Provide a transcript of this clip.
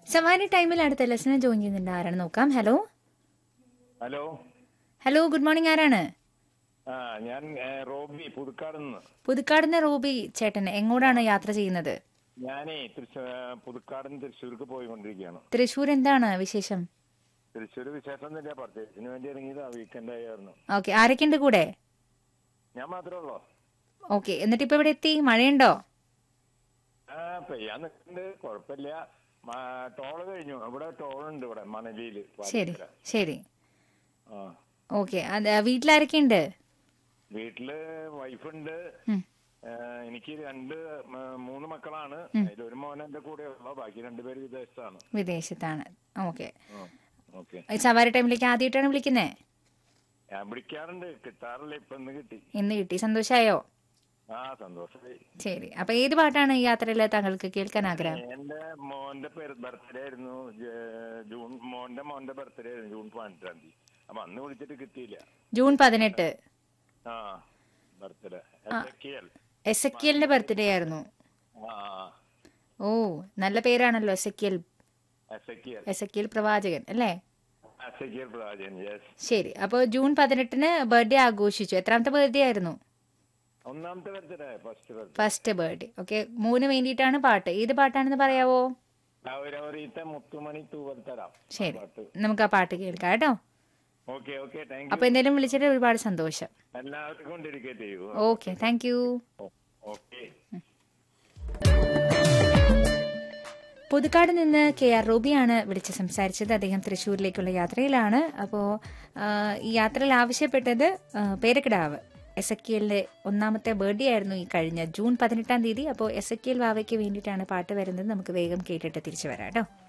സവാരി ടൈമിൽ അടുത്ത ലെസനെ ജോയിൻ ചെയ്യുന്നുണ്ട് ആരാണ് നോക്കാം hello hello hello good morning ആരാണ് ആ ഞാൻ ഏ, റോബി പുതുക്കാട് നിന്ന് പുതുക്കാടിന്റെ റൂബി ചേട്ടൻ എങ്ങോട്ടാണ് യാത്ര ചെയ്യുന്നത് ഞാനേ തൃശ്ശൂർ പുതുക്കാടിന് തൃശ്ശൂർക്ക് പോയിക്കൊണ്ടിരിക്കുകയാണ് തൃശ്ശൂർ എന്താണ് വിശേഷം തൃശ്ശൂർ വിശേഷമൊന്നുമില്ല പർച്ചേസിന് വേണ്ടി ഇറങ്ങിയതാ വീക്കെൻഡ് ആയിരുന്നു ഓക്കെ ആരൊക്കെയുണ്ട് കൂടെ ഞാൻ മാത്രമേ ഉള്ളൂ ഓക്കെ എന്നിട്ട് ഇപ്പൊ ഇവിടെ എത്തി മഴയുണ്ടോ ആ പെയ്യാൻ നിൽക്കുന്നുണ്ട് കുഴപ്പമില്ല മ- ടോള് കഴിഞ്ഞു ഇവിടെ ടോളുണ്ട് ഇവിടെ മണലിയില് ശരി പാലക്കര. ശരി ആ ഓക്കെ അത് വീട്ടിലാരൊക്കെയുണ്ട് വീട്ടില് വൈഫുണ്ട് ഉം. ഏ, എനിക്ക് രണ്ട് മ- മൂന്ന് മക്കളാണ് അതിലൊരു മോൻ എന്റെ കൂടെ ഉള്ള ബാക്കി രണ്ടുപേര് വിദേശത്താണ് വിദേശത്താണ് ഓക്കെ ഓക്കെ സവാരി ടൈമിലേക്ക് ആദ്യമായിട്ടാണ് വിളിക്കുന്നത് ഞാൻ വിളിക്കാറുണ്ട് കിട്ടാറില്ല ഇപ്പൊ ഇന്ന് കിട്ടി ഇന്ന് കിട്ടി സന്തോഷായോ ആ സന്തോഷമായി ശരി അപ്പൊ ഏത് പാട്ടാണ് ഈ യാത്രയിൽ താങ്കൾക്ക് കേൾക്കാൻ ആഗ്രഹം എന്റെ മോന്റെ ബർത്ത്ഡേ ആയിരുന്നു ജ- ജൂൺ മോന്റെ മോന്റെ ബർത്ത്ഡേ ആയിരുന്നു ജൂൺ പതിനെട്ടാം തീയതി അപ്പൊ അന്ന് വിളിച്ചിട്ട് കിട്ടിയില്ല ജൂൺ പതിനെട്ട് ആ ബർത്ത്ഡേ എസ് എക്കിയലിന്റെ ബർത്ത്ഡേ ആയിരുന്നു ആ ഓ നല്ല പേരാണല്ലോ Ezekiel Ezekiel Ezekiel പ്രവാചകൻ അല്ലേ എസക്കിയൽ പ്രാജൻ യെസ് ശരി അപ്പോൾ ജൂൺ പതിനെട്ടിന് ബർത്ത്ഡേ ആഘോഷിച്ചു എത്രാമത്തെ ബർത്ത്ഡേ ആയിരുന്നു ഒന്നാമത്തെ birthday first birthday first birthday okay മൂന്ന് വേണ്ടിയിട്ടാണ് പാട്ട് ഏത് പാട്ടാണെന്ന് പറയാവോ അവരവരീത്തെ മുത്തുമണി തൂവൽ തരാം ശരി നമുക്ക് ആ പാട്ട് കേൾക്കാം കേട്ടോ ഓക്കെ ഓക്കെ താങ്ക് അപ്പൊ എന്തായാലും വിളിച്ചിട്ട് ഒരുപാട് സന്തോഷം യു എല്ലാവർക്കും ഡെഡിക്കേറ്റ് ചെയ്യൂ okay thank you okay Puthukkad നിന്ന് കെ ആർ റൂബിയാണ് വിളിച്ച് സംസാരിച്ചത് അദ്ദേഹം തൃശ്ശൂരിലേക്കുള്ള യാത്രയിലാണ് അപ്പോൾ ഈ യാത്രയിൽ ആവശ്യപ്പെട്ടത് ആ, പേരക്കിടാവ് എസ് എ കെലിന്റെ ഒന്നാമത്തെ ബർത്ത്ഡേ ആയിരുന്നു ഈ കഴിഞ്ഞ ജൂൺ പതിനെട്ടാം തീയതി അപ്പോൾ എസ് എ കെൽ വാവയ്ക്ക് വേണ്ടിയിട്ടാണ് പാട്ട് വരുന്നത് നമുക്ക് വേഗം കേട്ടിട്ട് തിരിച്ചു വരാം കേട്ടോ